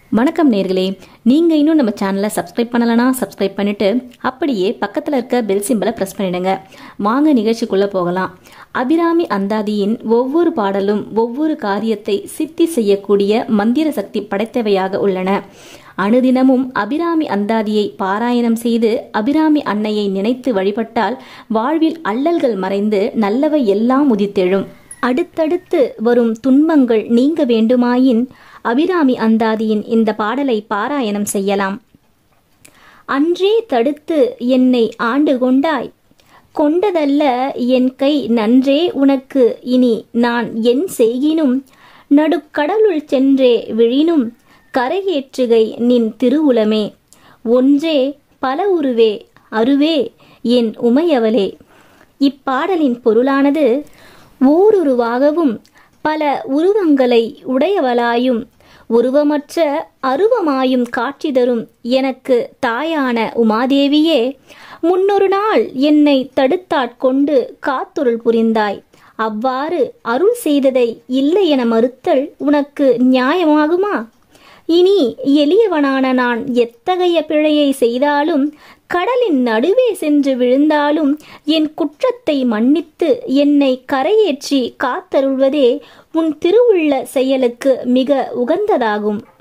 வணக்கம் நேர்களே நீங்க இன்னும் நம்ம சேனலை சப்ஸ்கிரைப் பண்ணலனா சப்ஸ்கிரைப் பண்ணிட்டு அப்படியே பக்கத்துல இருக்க பெல் சிம்பலை பிரஸ் பண்ணிடுங்க வாங்க நிகழ்ச்சிக்குள்ள போகலாம் அபிராமி அந்தாதியின் ஒவ்வொரு பாடலும் ஒவ்வொரு காரியத்தை சித்தி செய்யக்கூடிய மந்திர சக்தி படைத்தவையாக உள்ளன அனுதினமும் அபிராமி அந்தாதியை பாராயணம் செய்து அபிராமி அன்னையை நினைத்து வழிபட்டால் வாழ்வில் அல்லல்கள் மறைந்து நல்லவை எல்லாம் உதித்தெழும் அடுத்தடுத்து வரும் துன்பங்கள் நீங்க வேண்டுமாயின் அபிராமி அந்தாதியின் இந்த பாடலை பாராயணம் செய்யலாம் அன்றே தடுத்து என்னை ஆண்டு கொண்டாய் கொண்டதல்ல என் கை நன்றே உனக்கு இனி நான் என் செய்கினும் நடுக்கடலுள் சென்றே விழினும் கரையேற்றுகை நின் திருவுளமே ஒன்றே பல உருவே அருவே என் உமையவளே இப்பாடலின் பொருளானது ஓருருவாகவும் பல உருவங்களை உடையவளாயும் உருவமற்ற அருவமாயும் காட்சி தரும் எனக்கு தாயான உமாதேவியே முன்னொரு நாள் என்னை தடுத்தாட்கொண்டு காத்துருள் புரிந்தாய் அவ்வாறு அருள் செய்ததை இல்லை என மறுத்தல் உனக்கு நியாயமாகுமா இனி எளியவனான நான் எத்தகைய பிழையை செய்தாலும் கடலின் நடுவே சென்று விழுந்தாலும் என் குற்றத்தை மன்னித்து என்னை கரையேற்றி காத்தருள்வதே உன் திருவுள்ள செயலுக்கு மிக உகந்ததாகும்